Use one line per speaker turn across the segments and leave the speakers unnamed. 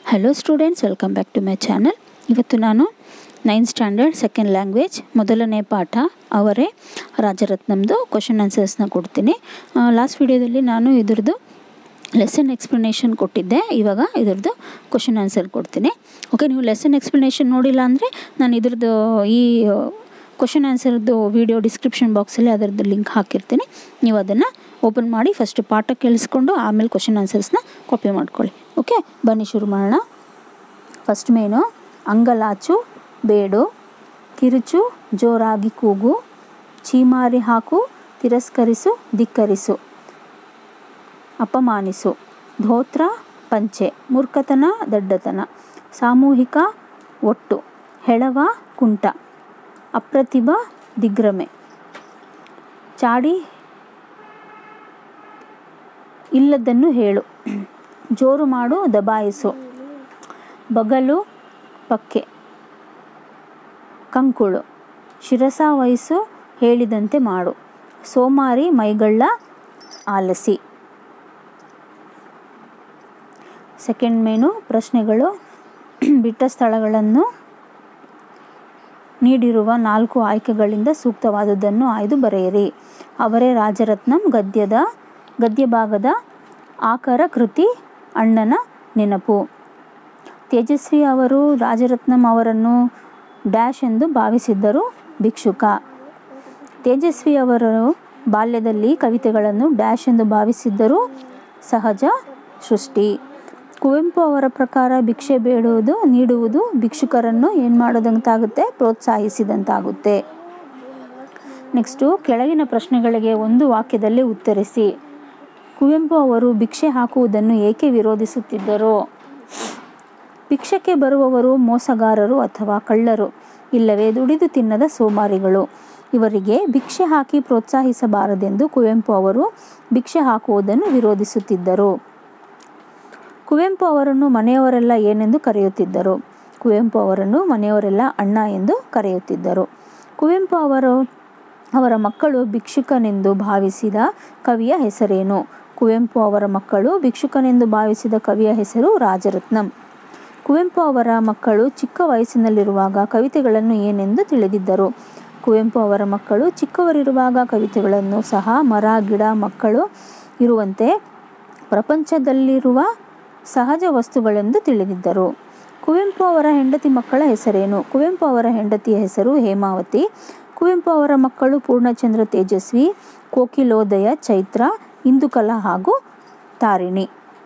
hello students welcome back to my channel ಇವತ್ತು ನಾನು ninth standard second language ಮೊದಲನೇ ಪಾಠ ಅವರೇ ರಾಜರತ್ನಮ್ದು ಕ್ವಶನ್ ಆನ್ಸರ್ಸ್ನ ಕೊಡ್ತೀನಿ ಲಾಸ್ಟ್ ವಿಡಿಯೋದಲ್ಲಿ ನಾನು ಇದ್ರದ್ದು ಲೆಸನ್ ಎಕ್ಸ್ಪ್ಲನೇಷನ್ ಕೊಟ್ಟಿದ್ದೆ ಇವಾಗ ಇದ್ರದ್ದು ಕ್ವಶನ್ ಆನ್ಸರ್ ಕೊಡ್ತೀನಿ ಓಕೆ ನೀವು ಲೆಸನ್ ಎಕ್ಸ್ಪ್ಲನೇಷನ್ ನೋಡಿಲ್ಲ ಅಂದರೆ ನಾನು ಇದ್ರದ್ದು ಈ ಕ್ವಶನ್ ಆನ್ಸರ್ದು ವಿಡಿಯೋ ಡಿಸ್ಕ್ರಿಪ್ಷನ್ ಬಾಕ್ಸಲ್ಲಿ ಅದರದ್ದು ಲಿಂಕ್ ಹಾಕಿರ್ತೀನಿ ನೀವು ಅದನ್ನು ಓಪನ್ ಮಾಡಿ ಫಸ್ಟ್ ಪಾಠ ಕೇಳಿಸ್ಕೊಂಡು ಆಮೇಲೆ ಕ್ವಶನ್ ಆನ್ಸರ್ಸ್ನ ಕಾಪಿ ಮಾಡ್ಕೊಳ್ಳಿ ಓಕೆ ಬನ್ನಿ ಶುರು ಮಾಡೋಣ ಫಸ್ಟ್ ಮೇನು ಅಂಗಲಾಚು ಬೇಡು ಕಿರುಚು ಜೋರಾಗಿ ಕೂಗು ಚೀಮಾರಿ ಹಾಕು ತಿರಸ್ಕರಿಸು ಧಿಕ್ಕರಿಸು ಅಪಮಾನಿಸು ಧೋತ್ರ ಪಂಚೆ ಮೂರ್ಖತನ ದಡ್ಡತನ ಸಾಮೂಹಿಕ ಒಟ್ಟು ಹೆಳವ ಕುಂಟ ಅಪ್ರತಿಭ ದಿಗ್ಭ್ರಮೆ ಚಾಡಿ ಇಲ್ಲದನ್ನು ಹೇಳು ಜೋರು ಮಾಡು ದಬಾಯಿಸು ಬಗಲು ಪಕ್ಕೆ ಕಂಕುಳು ಶಿರಸ ವಹಿಸು ಹೇಳಿದಂತೆ ಮಾಡು ಸೋಮಾರಿ ಮೈಗಳ್ಳ ಆಲಸಿ ಸೆಕೆಂಡ್ ಮೇನು ಪ್ರಶ್ನೆಗಳು ಬಿಟ್ಟ ಸ್ಥಳಗಳನ್ನು ನೀಡಿರುವ ನಾಲ್ಕು ಆಯ್ಕೆಗಳಿಂದ ಸೂಕ್ತವಾದುದನ್ನು ಆಯ್ದು ಬರೆಯಿರಿ ಅವರೇ ರಾಜರತ್ನಂ ಗದ್ಯದ ಗದ್ಯ ಭಾಗದ ಆಕರ ಕೃತಿ ಅಣ್ಣನ ನೆನಪು ತೇಜಸ್ವಿ ಅವರು ರಾಜರತ್ನಂ ಅವರನ್ನು ಡ್ಯಾಶ್ ಎಂದು ಭಾವಿಸಿದ್ದರು ಭಿಕ್ಷುಕ ತೇಜಸ್ವಿ ಅವರು ಬಾಲ್ಯದಲ್ಲಿ ಕವಿತೆಗಳನ್ನು ಡ್ಯಾಶ್ ಎಂದು ಭಾವಿಸಿದ್ದರು ಸಹಜ ಸೃಷ್ಟಿ ಕುವೆಂಪು ಅವರ ಪ್ರಕಾರ ಭಿಕ್ಷೆ ಬೇಡುವುದು ನೀಡುವುದು ಭಿಕ್ಷುಕರನ್ನು ಏನು ಮಾಡೋದಂತಾಗುತ್ತೆ ಪ್ರೋತ್ಸಾಹಿಸಿದಂತಾಗುತ್ತೆ ನೆಕ್ಸ್ಟು ಕೆಳಗಿನ ಪ್ರಶ್ನೆಗಳಿಗೆ ಒಂದು ವಾಕ್ಯದಲ್ಲಿ ಉತ್ತರಿಸಿ ಕುವೆಂಪು ಅವರು ಭಿಕ್ಷೆ ಹಾಕುವುದನ್ನು ಏಕೆ ವಿರೋಧಿಸುತ್ತಿದ್ದರು ಭಿಕ್ಷಕ್ಕೆ ಬರುವವರು ಮೋಸಗಾರರು ಅಥವಾ ಕಳ್ಳರು ಇಲ್ಲವೇ ದುಡಿದು ತಿನ್ನದ ಸೋಮಾರಿಗಳು ಇವರಿಗೆ ಭಿಕ್ಷೆ ಹಾಕಿ ಪ್ರೋತ್ಸಾಹಿಸಬಾರದೆಂದು ಕುವೆಂಪು ಅವರು ಭಿಕ್ಷೆ ಹಾಕುವುದನ್ನು ವಿರೋಧಿಸುತ್ತಿದ್ದರು ಕುವೆಂಪು ಅವರನ್ನು ಮನೆಯವರೆಲ್ಲ ಏನೆಂದು ಕರೆಯುತ್ತಿದ್ದರು ಕುವೆಂಪು ಅವರನ್ನು ಮನೆಯವರೆಲ್ಲ ಅಣ್ಣ ಎಂದು ಕರೆಯುತ್ತಿದ್ದರು ಕುವೆಂಪು ಅವರು ಅವರ ಮಕ್ಕಳು ಭಿಕ್ಷುಕನೆಂದು ಭಾವಿಸಿದ ಕವಿಯ ಹೆಸರೇನು ಕುವೆಂಪು ಅವರ ಮಕ್ಕಳು ಭಿಕ್ಷುಕನೆಂದು ಭಾವಿಸಿದ ಕವಿಯ ಹೆಸರು ರಾಜರತ್ನಂ ಕುವೆಂಪು ಅವರ ಮಕ್ಕಳು ಚಿಕ್ಕ ವಯಸ್ಸಿನಲ್ಲಿರುವಾಗ ಕವಿತೆಗಳನ್ನು ಏನೆಂದು ತಿಳಿದಿದ್ದರು ಕುವೆಂಪು ಅವರ ಮಕ್ಕಳು ಚಿಕ್ಕವರಿರುವಾಗ ಕವಿತೆಗಳನ್ನು ಸಹ ಮರ ಗಿಡ ಮಕ್ಕಳು ಇರುವಂತೆ ಪ್ರಪಂಚದಲ್ಲಿರುವ ಸಹಜ ವಸ್ತುಗಳೆಂದು ತಿಳಿದಿದ್ದರು ಕುವೆಂಪು ಅವರ ಹೆಂಡತಿ ಮಕ್ಕಳ ಹೆಸರೇನು ಕುವೆಂಪು ಅವರ ಹೆಂಡತಿಯ ಹೆಸರು ಹೇಮಾವತಿ ಕುವೆಂಪು ಅವರ ಮಕ್ಕಳು ಪೂರ್ಣಚಂದ್ರ ತೇಜಸ್ವಿ ಕೋಕಿಲೋದಯ ಚೈತ್ರ ಇಂದುಕಲಾ ಹಾಗೂ ತಾರಿಣಿ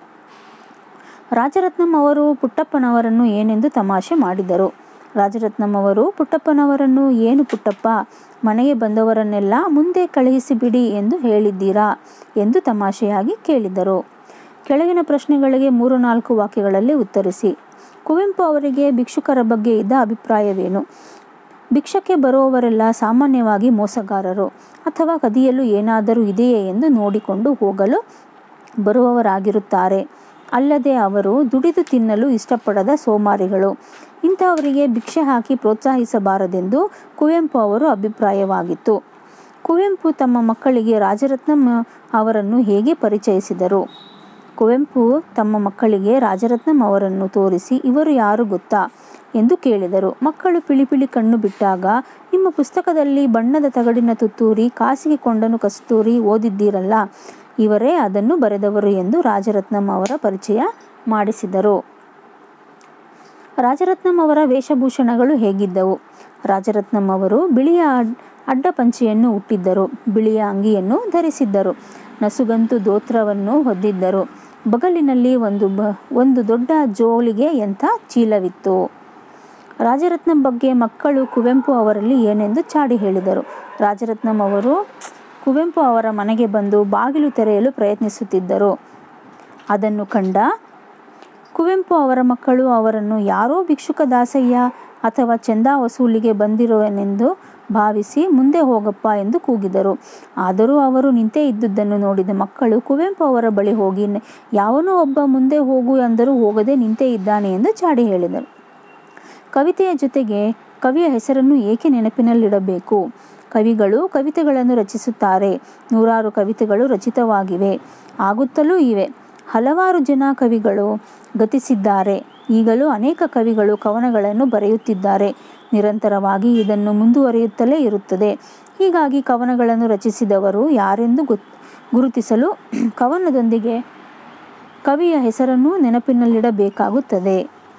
ರಾಜರತ್ನಂ ಅವರು ಪುಟ್ಟಪ್ಪನವರನ್ನು ಏನೆಂದು ತಮಾಷೆ ಮಾಡಿದರು ರಾಜರತ್ನಂ ಅವರು ಪುಟ್ಟಪ್ಪನವರನ್ನು ಏನು ಪುಟ್ಟಪ್ಪ ಮನೆಗೆ ಬಂದವರನ್ನೆಲ್ಲ ಮುಂದೆ ಕಳುಹಿಸಿಬಿಡಿ ಎಂದು ಹೇಳಿದ್ದೀರಾ ಎಂದು ತಮಾಷೆಯಾಗಿ ಕೇಳಿದರು ಕೆಳಗಿನ ಪ್ರಶ್ನೆಗಳಿಗೆ ಮೂರು ನಾಲ್ಕು ವಾಕ್ಯಗಳಲ್ಲಿ ಉತ್ತರಿಸಿ ಕುವೆಂಪು ಅವರಿಗೆ ಭಿಕ್ಷುಕರ ಬಗ್ಗೆ ಇದ್ದ ಅಭಿಪ್ರಾಯವೇನು ಭಿಕ್ಷಕ್ಕೆ ಬರುವವರೆಲ್ಲ ಸಾಮಾನ್ಯವಾಗಿ ಮೋಸಗಾರರು ಅಥವಾ ಕದಿಯಲು ಏನಾದರೂ ಇದೆಯೇ ಎಂದು ನೋಡಿಕೊಂಡು ಹೋಗಲು ಬರುವವರಾಗಿರುತ್ತಾರೆ ಅಲ್ಲದೆ ಅವರು ದುಡಿದು ತಿನ್ನಲು ಇಷ್ಟಪಡದ ಸೋಮಾರಿಗಳು ಇಂಥವರಿಗೆ ಭಿಕ್ಷೆ ಹಾಕಿ ಪ್ರೋತ್ಸಾಹಿಸಬಾರದೆಂದು ಕುವೆಂಪು ಅವರು ಅಭಿಪ್ರಾಯವಾಗಿತ್ತು ಕುವೆಂಪು ತಮ್ಮ ಮಕ್ಕಳಿಗೆ ರಾಜರತ್ನಂ ಅವರನ್ನು ಹೇಗೆ ಪರಿಚಯಿಸಿದರು ಕುವೆಂಪು ತಮ್ಮ ಮಕ್ಕಳಿಗೆ ರಾಜರತ್ನಂ ಅವರನ್ನು ತೋರಿಸಿ ಇವರು ಯಾರು ಗೊತ್ತಾ ಎಂದು ಕೇಳಿದರು ಮಕ್ಕಳು ಪಿಳಿಪಿಳಿ ಕಣ್ಣು ಬಿಟ್ಟಾಗ ನಿಮ್ಮ ಪುಸ್ತಕದಲ್ಲಿ ಬಣ್ಣದ ತಗಡಿನ ತುತ್ತೂರಿ ಕಾಸಿಗೆ ಕೊಂಡನು ಕಸ್ತೂರಿ ಓದಿದ್ದೀರಲ್ಲ ಇವರೇ ಅದನ್ನು ಬರೆದವರು ಎಂದು ರಾಜರತ್ನಂ ಅವರ ಪರಿಚಯ ಮಾಡಿಸಿದರು ರಾಜರತ್ನಂ ಅವರ ವೇಷಭೂಷಣಗಳು ಹೇಗಿದ್ದವು ರಾಜರತ್ನಂ ಅವರು ಬಿಳಿಯ ಅಡ್ಡ ಪಂಚೆಯನ್ನು ಹುಟ್ಟಿದ್ದರು ಬಿಳಿಯ ಅಂಗಿಯನ್ನು ಧರಿಸಿದ್ದರು ನಸುಗಂತು ದೋತ್ರವನ್ನು ಹೊದ್ದಿದ್ದರು ಬಗಲಿನಲ್ಲಿ ಒಂದು ಬ ಒಂದು ದೊಡ್ಡ ಜೋಳಿಗೆ ಎಂಥ ಚೀಲವಿತ್ತು ರಾಜರತ್ನಂ ಬಗ್ಗೆ ಮಕ್ಕಳು ಕುವೆಂಪು ಅವರಲ್ಲಿ ಏನೆಂದು ಚಾಡಿ ಹೇಳಿದರು ರಾಜರತ್ನಂ ಅವರು ಕುವೆಂಪು ಅವರ ಮನೆಗೆ ಬಂದು ಬಾಗಿಲು ತೆರೆಯಲು ಪ್ರಯತ್ನಿಸುತ್ತಿದ್ದರು ಅದನ್ನು ಕಂಡ ಕುವೆಂಪು ಅವರ ಮಕ್ಕಳು ಅವರನ್ನು ಯಾರೋ ಭಿಕ್ಷುಕ ದಾಸಯ್ಯ ಅಥವಾ ಚಂದಾ ವಸೂಲಿಗೆ ಬಂದಿರುವನೆಂದು ಭಾವಿಸಿ ಮುಂದೆ ಹೋಗಪ್ಪ ಎಂದು ಕೂಗಿದರು ಆದರೂ ಅವರು ನಿಂತೇ ಇದ್ದುದನ್ನು ನೋಡಿದ ಮಕ್ಕಳು ಕುವೆಂಪು ಅವರ ಬಳಿ ಹೋಗಿ ಯಾವನೋ ಒಬ್ಬ ಮುಂದೆ ಹೋಗು ಎಂದರೂ ಹೋಗದೆ ನಿಂತೇ ಇದ್ದಾನೆ ಎಂದು ಚಾಡಿ ಹೇಳಿದರು ಕವಿತೆಯ ಜೊತೆಗೆ ಕವಿಯ ಹೆಸರನ್ನು ಏಕೆ ನೆನಪಿನಲ್ಲಿಡಬೇಕು ಕವಿಗಳು ಕವಿತೆಗಳನ್ನು ರಚಿಸುತ್ತಾರೆ ನೂರಾರು ಕವಿತೆಗಳು ರಚಿತವಾಗಿವೆ ಆಗುತ್ತಲೂ ಇವೆ ಹಲವಾರು ಜನ ಕವಿಗಳು ಗತಿಸಿದ್ದಾರೆ ಈಗಲೂ ಅನೇಕ ಕವಿಗಳು ಕವನಗಳನ್ನು ಬರೆಯುತ್ತಿದ್ದಾರೆ ನಿರಂತರವಾಗಿ ಇದನ್ನು ಮುಂದುವರಿಯುತ್ತಲೇ ಇರುತ್ತದೆ ಹೀಗಾಗಿ ಕವನಗಳನ್ನು ರಚಿಸಿದವರು ಯಾರೆಂದು ಗೊತ್ ಗುರುತಿಸಲು ಕವನದೊಂದಿಗೆ ಕವಿಯ ಹೆಸರನ್ನೂ ನೆನಪಿನಲ್ಲಿಡಬೇಕಾಗುತ್ತದೆ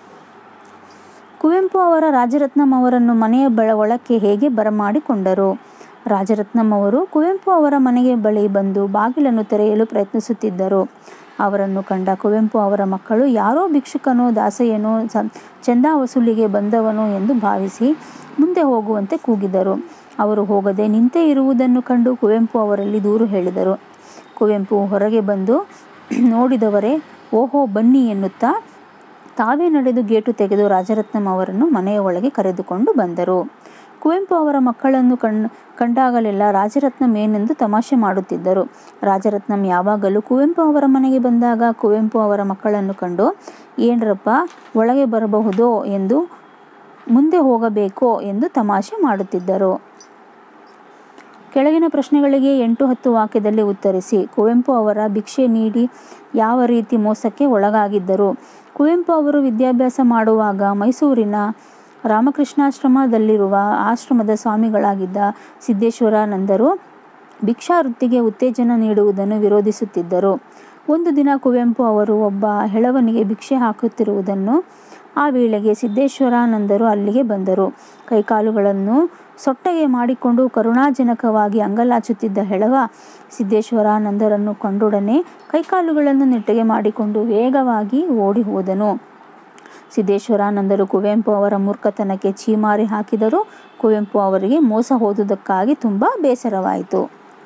ಕುವೆಂಪು ಅವರ ರಾಜರತ್ನಂ ಅವರನ್ನು ಮನೆಯ ಬಳ ಒಳಕ್ಕೆ ಹೇಗೆ ಬರಮಾಡಿಕೊಂಡರು ರಾಜರತ್ನಂ ಅವರು ಕುವೆಂಪು ಅವರ ಮನೆಗೆ ಬಳಿ ಬಂದು ಬಾಗಿಲನ್ನು ತೆರೆಯಲು ಪ್ರಯತ್ನಿಸುತ್ತಿದ್ದರು ಅವರನ್ನು ಕಂಡ ಕುವೆಂಪು ಅವರ ಮಕ್ಕಳು ಯಾರೋ ಭಿಕ್ಷುಕನೋ ದಾಸಯ್ಯನೋ ಚಂದ ವಸೂಲಿಗೆ ಬಂದವನೋ ಎಂದು ಭಾವಿಸಿ ಮುಂದೆ ಹೋಗುವಂತೆ ಕೂಗಿದರು ಅವರು ಹೋಗದೆ ನಿಂತೇ ಇರುವುದನ್ನು ಕಂಡು ಕುವೆಂಪು ಅವರಲ್ಲಿ ದೂರು ಹೇಳಿದರು ಕುವೆಂಪು ಹೊರಗೆ ಬಂದು ನೋಡಿದವರೇ ಓಹೋ ಬನ್ನಿ ಎನ್ನುತ್ತಾ ತಾವೇ ನಡೆದು ಗೇಟು ತೆಗೆದು ರಾಜರತ್ನಂ ಅವರನ್ನು ಮನೆಯ ಒಳಗೆ ಕರೆದುಕೊಂಡು ಬಂದರು ಕುವೆಂಪು ಅವರ ಮಕ್ಕಳನ್ನು ಕಣ್ ಕಂಡಾಗಲೆಲ್ಲ ರಾಜರತ್ನಂ ಏನೆಂದು ತಮಾಷೆ ಮಾಡುತ್ತಿದ್ದರು ರಾಜರತ್ನಂ ಯಾವಾಗಲೂ ಕುವೆಂಪು ಅವರ ಮನೆಗೆ ಬಂದಾಗ ಕುವೆಂಪು ಅವರ ಮಕ್ಕಳನ್ನು ಕಂಡು ಏನ್ರಪ್ಪ ಒಳಗೆ ಬರಬಹುದೋ ಎಂದು ಮುಂದೆ ಹೋಗಬೇಕೋ ಎಂದು ತಮಾಷೆ ಮಾಡುತ್ತಿದ್ದರು ಕೆಳಗಿನ ಪ್ರಶ್ನೆಗಳಿಗೆ ಎಂಟು ಹತ್ತು ವಾಕ್ಯದಲ್ಲಿ ಉತ್ತರಿಸಿ ಕುವೆಂಪು ಅವರ ಭಿಕ್ಷೆ ನೀಡಿ ಯಾವ ರೀತಿ ಮೋಸಕ್ಕೆ ಒಳಗಾಗಿದ್ದರು ಕುವೆಂಪು ಅವರು ವಿದ್ಯಾಭ್ಯಾಸ ಮಾಡುವಾಗ ಮೈಸೂರಿನ ರಾಮಕೃಷ್ಣಾಶ್ರಮದಲ್ಲಿರುವ ಆಶ್ರಮದ ಸ್ವಾಮಿಗಳಾಗಿದ್ದ ಸಿದ್ದೇಶ್ವರಾನಂದರು ಭಿಕ್ಷಾವೃತ್ತಿಗೆ ಉತ್ತೇಜನ ನೀಡುವುದನ್ನು ವಿರೋಧಿಸುತ್ತಿದ್ದರು ಒಂದು ದಿನ ಕುವೆಂಪು ಅವರು ಒಬ್ಬ ಹೆಳವನಿಗೆ ಭಿಕ್ಷೆ ಹಾಕುತ್ತಿರುವುದನ್ನು ಆ ವೇಳೆಗೆ ಸಿದ್ದೇಶ್ವರಾನಂದರು ಅಲ್ಲಿಗೆ ಬಂದರು ಕೈಕಾಲುಗಳನ್ನು ಸೊಟ್ಟಗೆ ಮಾಡಿಕೊಂಡು ಕರುಣಾಜನಕವಾಗಿ ಅಂಗಲಾಚುತ್ತಿದ್ದ ಹೆಳವ ಸಿದ್ದೇಶ್ವರಾನಂದರನ್ನು ಕಂಡೊಡನೆ ಕೈಕಾಲುಗಳನ್ನು ನೆಟ್ಟಗೆ ಮಾಡಿಕೊಂಡು ವೇಗವಾಗಿ ಓಡಿ ಹೋದನು ಸಿದ್ದೇಶ್ವರಾನಂದರು ಕುವೆಂಪು ಅವರ ಮೂರ್ಖತನಕ್ಕೆ ಛೀಮಾರಿ ಹಾಕಿದರೂ ಕುವೆಂಪು ಅವರಿಗೆ ಮೋಸ ಹೋದುದಕ್ಕಾಗಿ ತುಂಬ ಬೇಸರವಾಯಿತು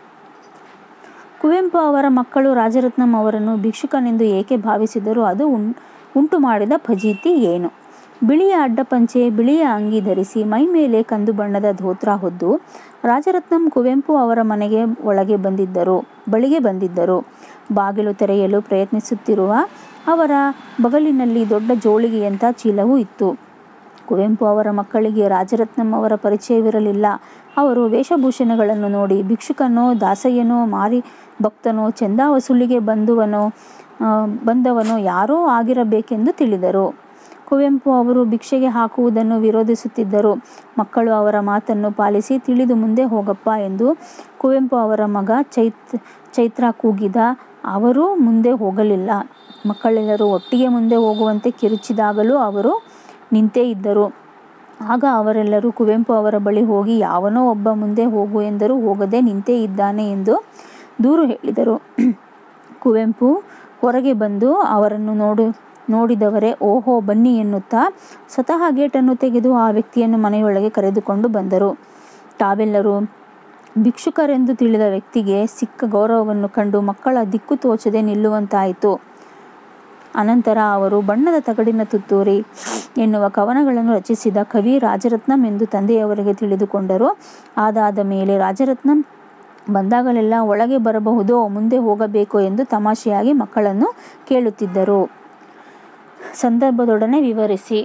ಕುವೆಂಪು ಅವರ ಮಕ್ಕಳು ರಾಜರತ್ನಂ ಅವರನ್ನು ಭಿಕ್ಷುಕನೆಂದು ಏಕೆ ಭಾವಿಸಿದರೂ ಅದು ಉಂಟು ಮಾಡಿದ ಫಜೀತಿ ಏನು ಬಿಳಿಯ ಅಡ್ಡಪಂಚೆ ಬಿಳಿಯ ಅಂಗಿ ಧರಿಸಿ ಮೈ ಮೇಲೆ ಕಂದು ಬಣ್ಣದ ಧೋತ್ರ ಹೊದ್ದು ರಾಜರತ್ನಂ ಕುವೆಂಪು ಅವರ ಮನೆಗೆ ಒಳಗೆ ಬಂದಿದ್ದರು ಬಳಿಗೆ ಬಂದಿದ್ದರು ಬಾಗಿಲು ತೆರೆಯಲು ಪ್ರಯತ್ನಿಸುತ್ತಿರುವ ಅವರ ಬಗಲಿನಲ್ಲಿ ದೊಡ್ಡ ಜೋಳಿಗೆಯಂಥ ಚೀಲವೂ ಇತ್ತು ಕುವೆಂಪು ಅವರ ಮಕ್ಕಳಿಗೆ ರಾಜರತ್ನಂ ಅವರ ಪರಿಚಯವಿರಲಿಲ್ಲ ಅವರು ವೇಷಭೂಷಣಗಳನ್ನು ನೋಡಿ ಭಿಕ್ಷುಕನೋ ದಾಸಯ್ಯನೋ ಮಾರಿ ಭಕ್ತನೋ ಚಂದ ವಸೂಲಿಗೆ ಬಂದುವನೋ ಬಂದವನೋ ಯಾರೋ ಆಗಿರಬೇಕೆಂದು ತಿಳಿದರು ಕುವೆಂಪು ಅವರು ಭಿಕ್ಷೆಗೆ ಹಾಕುವುದನ್ನು ವಿರೋಧಿಸುತ್ತಿದ್ದರು ಮಕ್ಕಳು ಅವರ ಮಾತನ್ನು ಪಾಲಿಸಿ ತಿಳಿದು ಮುಂದೆ ಹೋಗಪ್ಪ ಎಂದು ಕುವೆಂಪು ಅವರ ಮಗ ಚೈತ್ ಚೈತ್ರ ಕೂಗಿದ ಅವರೂ ಮುಂದೆ ಹೋಗಲಿಲ್ಲ ಮಕ್ಕಳೆಲ್ಲರೂ ಒಟ್ಟಿಗೆ ಮುಂದೆ ಹೋಗುವಂತೆ ಕಿರುಚಿದಾಗಲೂ ಅವರು ನಿಂತೇ ಇದ್ದರು ಆಗ ಅವರೆಲ್ಲರೂ ಕುವೆಂಪು ಅವರ ಬಳಿ ಹೋಗಿ ಯಾವನೋ ಒಬ್ಬ ಮುಂದೆ ಹೋಗು ಎಂದರೂ ಹೋಗದೆ ನಿಂತೇ ಇದ್ದಾನೆ ಎಂದು ದೂರು ಹೇಳಿದರು ಕುವೆಂಪು ಹೊರಗೆ ಬಂದು ಅವರನ್ನು ನೋಡು ನೋಡಿದವರೇ ಓಹೋ ಬನ್ನಿ ಎನ್ನುತ್ತಾ ಸ್ವತಃ ಗೇಟನ್ನು ತೆಗೆದು ಆ ವ್ಯಕ್ತಿಯನ್ನು ಮನೆಯೊಳಗೆ ಕರೆದುಕೊಂಡು ಬಂದರು ತಾವೆಲ್ಲರೂ ಭಿಕ್ಷುಕರೆಂದು ತಿಳಿದ ವ್ಯಕ್ತಿಗೆ ಸಿಕ್ಕ ಗೌರವವನ್ನು ಕಂಡು ಮಕ್ಕಳ ದಿಕ್ಕು ತೋಚದೆ ನಿಲ್ಲುವಂತಾಯಿತು ಅನಂತರ ಅವರು ಬಣ್ಣದ ತಗಡಿನ ತುತ್ತೂರಿ ಎನ್ನುವ ಕವನಗಳನ್ನು ರಚಿಸಿದ ಕವಿ ರಾಜರತ್ನಂ ಎಂದು ತಂದೆಯವರಿಗೆ ತಿಳಿದುಕೊಂಡರು ಅದಾದ ಮೇಲೆ ರಾಜರತ್ನಂ ಬಂದಾಗಲೆಲ್ಲ ಒಳಗೆ ಬರಬಹುದೋ ಮುಂದೆ ಹೋಗಬೇಕೋ ಎಂದು ತಮಾಷೆಯಾಗಿ ಮಕ್ಕಳನ್ನು ಕೇಳುತ್ತಿದ್ದರು ಸಂದರ್ಭದೊಡನೆ ವಿವರಿಸಿ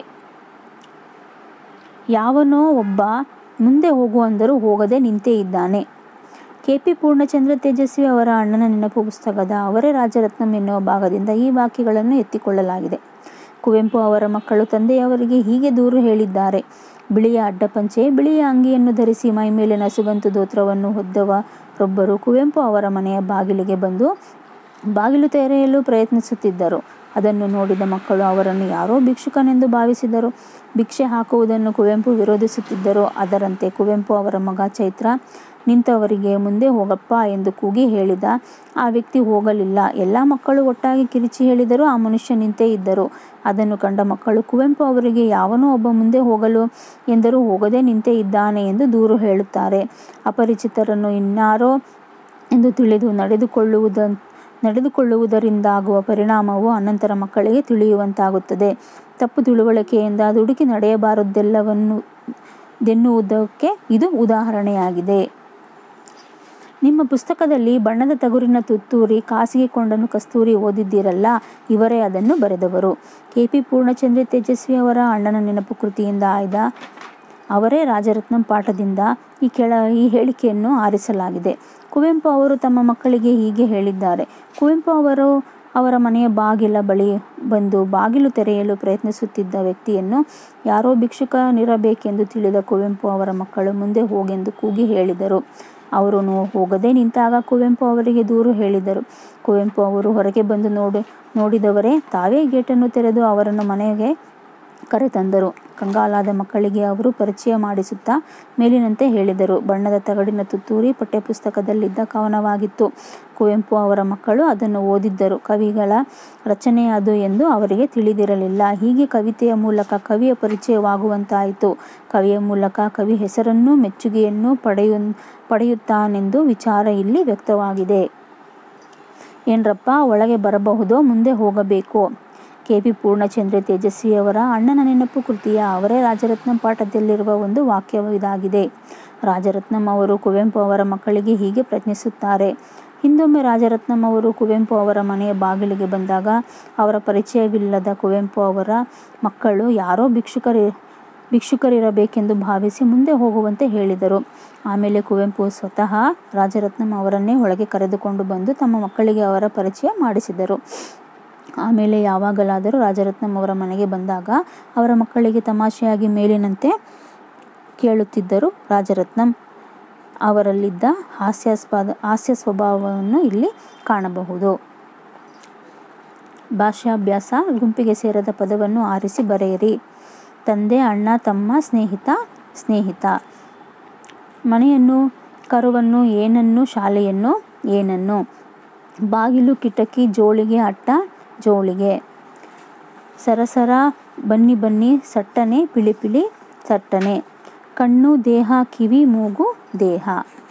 ಯಾವನೋ ಒಬ್ಬ ಮುಂದೆ ಹೋಗು ಅಂದರೂ ಹೋಗದೆ ನಿಂತೇ ಇದ್ದಾನೆ ಕೆ ಪಿ ಪೂರ್ಣಚಂದ್ರ ತೇಜಸ್ವಿ ಅವರ ಅಣ್ಣನ ನೆನಪು ಪುಸ್ತಕದ ಅವರೇ ರಾಜರತ್ನಂ ಎನ್ನುವ ಭಾಗದಿಂದ ಈ ವಾಕ್ಯಗಳನ್ನು ಎತ್ತಿಕೊಳ್ಳಲಾಗಿದೆ ಕುವೆಂಪು ಅವರ ಮಕ್ಕಳು ತಂದೆಯವರಿಗೆ ಹೀಗೆ ದೂರು ಹೇಳಿದ್ದಾರೆ ಬಿಳಿಯ ಅಡ್ಡಪಂಚೆ ಬಿಳಿಯ ಅಂಗಿಯನ್ನು ಧರಿಸಿ ಮೈಮೇಲೆ ನಸುಗಂತು ದೋತ್ರವನ್ನು ಹೊದ್ದವರೊಬ್ಬರು ಕುವೆಂಪು ಅವರ ಮನೆಯ ಬಾಗಿಲಿಗೆ ಬಂದು ಬಾಗಿಲು ತೆರೆಯಲು ಪ್ರಯತ್ನಿಸುತ್ತಿದ್ದರು ಅದನ್ನು ನೋಡಿದ ಮಕ್ಕಳು ಅವರನ್ನು ಯಾರೋ ಭಿಕ್ಷುಕನೆಂದು ಭಾವಿಸಿದರು ಭಿಕ್ಷೆ ಹಾಕುವುದನ್ನು ಕುವೆಂಪು ವಿರೋಧಿಸುತ್ತಿದ್ದರು ಅದರಂತೆ ಕುವೆಂಪು ಅವರ ಮಗ ಚೈತ್ರ ನಿಂತವರಿಗೆ ಮುಂದೆ ಹೋಗಪ್ಪ ಎಂದು ಕೂಗಿ ಹೇಳಿದ ಆ ವ್ಯಕ್ತಿ ಹೋಗಲಿಲ್ಲ ಎಲ್ಲ ಮಕ್ಕಳು ಒಟ್ಟಾಗಿ ಕಿರಿಚಿ ಹೇಳಿದರೂ ಆ ಮನುಷ್ಯ ನಿಂತೇ ಇದ್ದರು ಅದನ್ನು ಕಂಡ ಮಕ್ಕಳು ಕುವೆಂಪು ಅವರಿಗೆ ಯಾವನೋ ಒಬ್ಬ ಮುಂದೆ ಹೋಗಲು ಎಂದರೂ ಹೋಗದೆ ನಿಂತೇ ಇದ್ದಾನೆ ಎಂದು ದೂರು ಹೇಳುತ್ತಾರೆ ಅಪರಿಚಿತರನ್ನು ಇನ್ನಾರೋ ಎಂದು ತಿಳಿದು ನಡೆದುಕೊಳ್ಳುವುದ ನಡೆದುಕೊಳ್ಳುವುದರಿಂದಾಗುವ ಪರಿಣಾಮವು ಅನಂತರ ಮಕ್ಕಳಿಗೆ ತಿಳಿಯುವಂತಾಗುತ್ತದೆ ತಪ್ಪು ತಿಳುವಳಿಕೆಯಿಂದ ದುಡುಕಿ ನಡೆಯಬಾರದೆಲ್ಲವನ್ನು ದೆನ್ನುವುದಕ್ಕೆ ಇದು ಉದಾಹರಣೆಯಾಗಿದೆ ನಿಮ್ಮ ಪುಸ್ತಕದಲ್ಲಿ ಬಣ್ಣದ ತಗುರಿನ ತುತ್ತೂರಿ ಖಾಸಗಿ ಕೊಂಡನು ಕಸ್ತೂರಿ ಓದಿದ್ದೀರಲ್ಲ ಇವರೇ ಅದನ್ನು ಬರೆದವರು ಕೆ ಪಿ ಪೂರ್ಣಚಂದ್ರ ತೇಜಸ್ವಿ ಅವರ ಅಣ್ಣನ ನೆನಪು ಕೃತಿಯಿಂದ ಆಯ್ದ ಅವರೇ ರಾಜರತ್ನಂ ಪಾಠದಿಂದ ಈ ಕೆಳ ಈ ಹೇಳಿಕೆಯನ್ನು ಆರಿಸಲಾಗಿದೆ ಕುವೆಂಪು ಅವರು ತಮ್ಮ ಮಕ್ಕಳಿಗೆ ಹೀಗೆ ಹೇಳಿದ್ದಾರೆ ಕುವೆಂಪು ಅವರು ಅವರ ಮನೆಯ ಬಾಗಿಲ ಬಳಿ ಬಂದು ಬಾಗಿಲು ತೆರೆಯಲು ಪ್ರಯತ್ನಿಸುತ್ತಿದ್ದ ವ್ಯಕ್ತಿಯನ್ನು ಯಾರೋ ಭಿಕ್ಷುಕನಿರಬೇಕೆಂದು ತಿಳಿದ ಕುವೆಂಪು ಅವರ ಮಕ್ಕಳು ಮುಂದೆ ಹೋಗೆಂದು ಕೂಗಿ ಹೇಳಿದರು ಅವರು ಹೋಗದೆ ನಿಂತಾಗ ಕುವೆಂಪು ಅವರಿಗೆ ದೂರು ಹೇಳಿದರು ಕುವೆಂಪು ಅವರು ಹೊರಗೆ ಬಂದು ನೋಡಿ ನೋಡಿದವರೇ ತಾವೇ ಗೇಟನ್ನು ತೆರೆದು ಅವರನ್ನು ಮನೆಗೆ ಕರೆತಂದರು ಕಂಗಾಲಾದ ಮಕ್ಕಳಿಗೆ ಅವರು ಪರಿಚಯ ಮಾಡಿಸುತ್ತಾ ಮೇಲಿನಂತೆ ಹೇಳಿದರು ಬಣ್ಣದ ತಗಡಿನ ತುತ್ತೂರಿ ಪಠ್ಯಪುಸ್ತಕದಲ್ಲಿದ್ದ ಕವನವಾಗಿತ್ತು ಕುವೆಂಪು ಅವರ ಮಕ್ಕಳು ಅದನ್ನು ಓದಿದ್ದರು ಕವಿಗಳ ರಚನೆ ಅದು ಎಂದು ಅವರಿಗೆ ತಿಳಿದಿರಲಿಲ್ಲ ಹೀಗೆ ಕವಿತೆಯ ಮೂಲಕ ಕವಿಯ ಪರಿಚಯವಾಗುವಂತಾಯಿತು ಕವಿಯ ಮೂಲಕ ಕವಿ ಹೆಸರನ್ನು ಮೆಚ್ಚುಗೆಯನ್ನು ಪಡೆಯು ಪಡೆಯುತ್ತಾನೆಂದು ವಿಚಾರ ಇಲ್ಲಿ ವ್ಯಕ್ತವಾಗಿದೆ ಏನ್ರಪ್ಪ ಒಳಗೆ ಬರಬಹುದೋ ಮುಂದೆ ಹೋಗಬೇಕು ಕೆ ಪಿ ಪೂರ್ಣಚಂದ್ರ ತೇಜಸ್ವಿಯವರ ಅಣ್ಣನ ನೆನಪು ಕೃತಿಯ ಅವರೇ ರಾಜರತ್ನಂ ಪಾಠದಲ್ಲಿರುವ ಒಂದು ವಾಕ್ಯವಿದಾಗಿದೆ ರಾಜರತ್ನಂ ಅವರು ಕುವೆಂಪು ಅವರ ಮಕ್ಕಳಿಗೆ ಹೀಗೆ ಪ್ರಶ್ನಿಸುತ್ತಾರೆ ಹಿಂದೊಮ್ಮೆ ರಾಜರತ್ನಂ ಅವರು ಕುವೆಂಪು ಅವರ ಮನೆಯ ಬಾಗಿಲಿಗೆ ಬಂದಾಗ ಅವರ ಪರಿಚಯವಿಲ್ಲದ ಕುವೆಂಪು ಅವರ ಮಕ್ಕಳು ಯಾರೋ ಭಿಕ್ಷುಕರಿ ಭಿಕ್ಷುಕರಿರಬೇಕೆಂದು ಭಾವಿಸಿ ಮುಂದೆ ಹೋಗುವಂತೆ ಹೇಳಿದರು ಆಮೇಲೆ ಕುವೆಂಪು ಸ್ವತಃ ರಾಜರತ್ನಂ ಅವರನ್ನೇ ಒಳಗೆ ಕರೆದುಕೊಂಡು ಬಂದು ತಮ್ಮ ಮಕ್ಕಳಿಗೆ ಅವರ ಪರಿಚಯ ಮಾಡಿಸಿದರು ಆಮೇಲೆ ಯಾವಾಗಲಾದರೂ ರಾಜರತ್ನಂ ಅವರ ಮನೆಗೆ ಬಂದಾಗ ಅವರ ಮಕ್ಕಳಿಗೆ ತಮಾಷೆಯಾಗಿ ಮೇಲಿನಂತೆ ಕೇಳುತ್ತಿದ್ದರು ರಾಜರತ್ನಂ ಅವರಲ್ಲಿದ್ದ ಹಾಸ್ಯಾಸ್ಪದ ಹಾಸ್ಯ ಸ್ವಭಾವವನ್ನು ಇಲ್ಲಿ ಕಾಣಬಹುದು ಭಾಷಾಭ್ಯಾಸ ಗುಂಪಿಗೆ ಸೇರದ ಪದವನ್ನು ಆರಿಸಿ ಬರೆಯಿರಿ ತಂದೆ ಅಣ್ಣ ತಮ್ಮ ಸ್ನೇಹಿತ ಸ್ನೇಹಿತ ಮನೆಯನ್ನು ಕರುವನ್ನು ಏನನ್ನು ಶಾಲೆಯನ್ನು ಏನನ್ನು ಬಾಗಿಲು ಕಿಟಕಿ ಜೋಳಿಗೆ ಅಟ್ಟ ಜೋಳಿಗೆ ಸರಸರ ಬನ್ನಿ ಬನ್ನಿ ಸಟ್ಟನೆ ಪಿಳಿಪಿಳಿ ಸಟ್ಟನೆ ಕಣ್ಣು ದೇಹ ಕಿವಿ ಮೂಗು ದೇಹ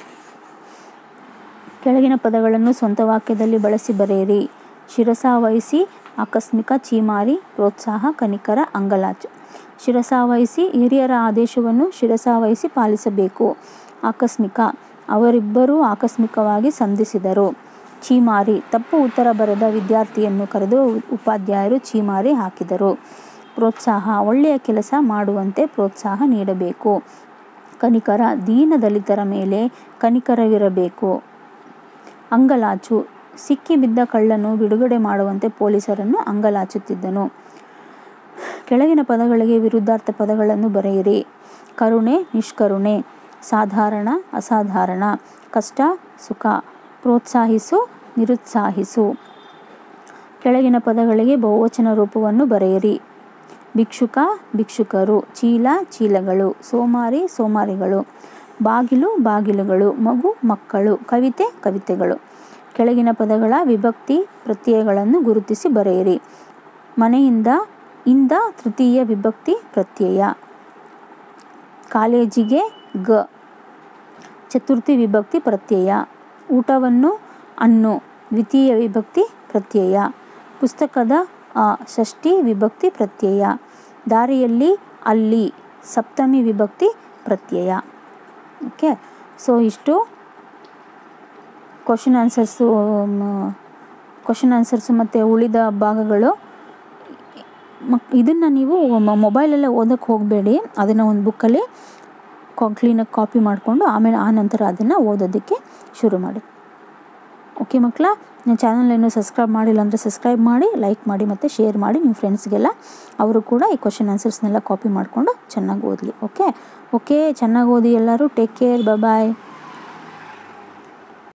ಕೆಳಗಿನ ಪದಗಳನ್ನು ಸ್ವಂತ ವಾಕ್ಯದಲ್ಲಿ ಬಳಸಿ ಬರೆಯಿರಿ ಶಿರಸಾವಹಿಸಿ ಆಕಸ್ಮಿಕ ಚೀಮಾರಿ ಪ್ರೋತ್ಸಾಹ ಕನಿಕರ ಅಂಗಲಾಚು ಶಿರಸಾವಹಿಸಿ ಹಿರಿಯರ ಆದೇಶವನ್ನು ಶಿರಸಾವಹಿಸಿ ಪಾಲಿಸಬೇಕು ಆಕಸ್ಮಿಕ ಅವರಿಬ್ಬರೂ ಆಕಸ್ಮಿಕವಾಗಿ ಸಂಧಿಸಿದರು ಚೀಮಾರಿ ತಪ್ಪು ಉತ್ತರ ಬರೆದ ವಿದ್ಯಾರ್ಥಿಯನ್ನು ಕರೆದು ಉಪಾಧ್ಯಾಯರು ಚೀಮಾರಿ ಹಾಕಿದರು ಪ್ರೋತ್ಸಾಹ ಒಳ್ಳೆಯ ಕೆಲಸ ಮಾಡುವಂತೆ ಪ್ರೋತ್ಸಾಹ ನೀಡಬೇಕು ಕನಿಕರ ದೀನ ದಲಿತರ ಮೇಲೆ ಕನಿಕರವಿರಬೇಕು ಅಂಗಲಾಚು ಸಿಕ್ಕಿಬಿದ್ದ ಕಳ್ಳನು ಬಿಡುಗಡೆ ಮಾಡುವಂತೆ ಪೊಲೀಸರನ್ನು ಅಂಗಲಾಚುತ್ತಿದ್ದನು ಕೆಳಗಿನ ಪದಗಳಿಗೆ ವಿರುದ್ಧಾರ್ಥ ಪದಗಳನ್ನು ಬರೆಯಿರಿ ಕರುಣೆ ನಿಷ್ಕರುಣೆ ಸಾಧಾರಣ ಅಸಾಧಾರಣ ಕಷ್ಟ ಸುಖ ಪ್ರೋತ್ಸಾಹಿಸು ನಿರುತ್ಸಾಹಿಸು ಕೆಳಗಿನ ಪದಗಳಿಗೆ ಬಹುವಚನ ರೂಪವನ್ನು ಬರೆಯಿರಿ ಭಿಕ್ಷುಕ ಭಿಕ್ಷುಕರು ಚೀಲ ಚೀಲಗಳು ಸೋಮಾರಿ ಸೋಮಾರಿಗಳು ಬಾಗಿಲು ಬಾಗಿಲುಗಳು ಮಗು ಮಕ್ಕಳು ಕವಿತೆ ಕವಿತೆಗಳು ಕೆಳಗಿನ ಪದಗಳ ವಿಭಕ್ತಿ ಪ್ರತ್ಯಯಗಳನ್ನು ಗುರುತಿಸಿ ಬರೆಯಿರಿ ಮನೆಯಿಂದ ಇಂದ ತೃತೀಯ ವಿಭಕ್ತಿ ಪ್ರತ್ಯಯ ಕಾಲೇಜಿಗೆ ಗ ಚತುರ್ಥಿ ವಿಭಕ್ತಿ ಪ್ರತ್ಯಯ ಊಟವನ್ನು ಅನ್ನು ದ್ವಿತೀಯ ವಿಭಕ್ತಿ ಪ್ರತ್ಯಯ ಪುಸ್ತಕದ ಅ ಷಷ್ಠಿ ವಿಭಕ್ತಿ ಪ್ರತ್ಯಯ ದಾರಿಯಲ್ಲಿ ಅಲ್ಲಿ ಸಪ್ತಮಿ ವಿಭಕ್ತಿ ಪ್ರತ್ಯಯ ಓಕೆ ಸೊ ಇಷ್ಟು ಕ್ವಶನ್ ಆನ್ಸರ್ಸು ಕ್ವಶನ್ ಆನ್ಸರ್ಸು ಮತ್ತು ಉಳಿದ ಭಾಗಗಳು ಮಕ್ ಇದನ್ನು ನೀವು ಮೊಬೈಲಲ್ಲೇ ಓದೋಕ್ಕೆ ಹೋಗಬೇಡಿ ಅದನ್ನು ಒಂದು ಬುಕ್ಕಲ್ಲಿ ಕ್ಲೀನಾಗಿ ಕಾಪಿ ಮಾಡಿಕೊಂಡು ಆಮೇಲೆ ಆ ನಂತರ ಅದನ್ನು ಓದೋದಕ್ಕೆ ಶುರು ಮಾಡಿ ಓಕೆ ಮಕ್ಕಳ ನನ್ನ ಚಾನಲ್ ಇನ್ನೂ ಸಬ್ಸ್ಕ್ರೈಬ್ ಮಾಡಿಲ್ಲ ಅಂದರೆ ಸಬ್ಸ್ಕ್ರೈಬ್ ಮಾಡಿ ಲೈಕ್ ಮಾಡಿ ಮತ್ತು ಶೇರ್ ಮಾಡಿ ನಿಮ್ಮ ಫ್ರೆಂಡ್ಸ್ಗೆಲ್ಲ ಅವರು ಕೂಡ ಈ ಕ್ವಶನ್ ಆನ್ಸರ್ಸ್ನೆಲ್ಲ ಕಾಪಿ ಮಾಡಿಕೊಂಡು ಚೆನ್ನಾಗಿ ಓದಲಿ ಓಕೆ ಓಕೆ ಚೆನ್ನಾಗಿ ಓದಿ ಎಲ್ಲರೂ ಟೇಕ್ ಕೇರ್ ಬಾಯ್